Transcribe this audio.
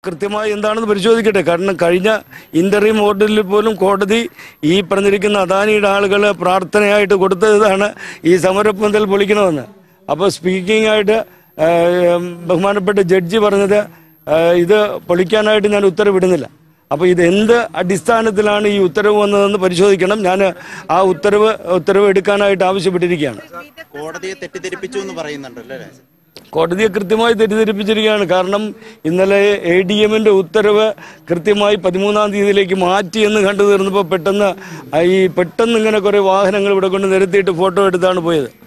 കൃത്യമായി എന്താണെന്ന് പരിശോധിക്കട്ടെ കാരണം കഴിഞ്ഞ ഇന്റർവ്യൂ ഓർഡറിൽ പോലും കോടതി ഈ പറഞ്ഞിരിക്കുന്ന അദാനിയുടെ ആളുകൾ പ്രാർത്ഥനയായിട്ട് കൊടുത്തതാണ് ഈ സമരപ്പന്തൽ പൊളിക്കണമെന്ന് അപ്പോൾ സ്പീക്കിംഗ് ആയിട്ട് ആ, ബഹുമാനപ്പെട്ട ജഡ്ജി പറഞ്ഞത് ആ, ഇത് പൊളിക്കാനായിട്ട് ഞാൻ ഉത്തരവിടുന്നില്ല അപ്പോൾ ഇത് എന്ത് അടിസ്ഥാനത്തിലാണ് ഈ ഉത്തരവ് വന്നതെന്ന് പരിശോധിക്കണം ഞാൻ ആ ഉത്തരവ് ഉത്തരവ് എടുക്കാനായിട്ട് ആവശ്യപ്പെട്ടിരിക്കുകയാണ് കോടതിയെ തെറ്റിദ്ധരിപ്പിച്ചു എന്ന് പറയുന്നുണ്ടല്ലോ അല്ലേ കോടതിയെ കൃത്യമായി തെറ്റിദ്ധരിപ്പിച്ചിരിക്കുകയാണ് കാരണം ഇന്നലെ എ ഡി എമ്മിന്റെ ഉത്തരവ് കൃത്യമായി പതിമൂന്നാം തീയതിയിലേക്ക് മാറ്റി എന്ന് കണ്ടു തീർന്നപ്പോൾ പെട്ടെന്ന് ആ ഈ പെട്ടെന്ന് ഇങ്ങനെ കുറെ വാഹനങ്ങൾ ഇവിടെ കൊണ്ട് നിരത്തിയിട്ട് ഫോട്ടോ എടുത്താണ് പോയത്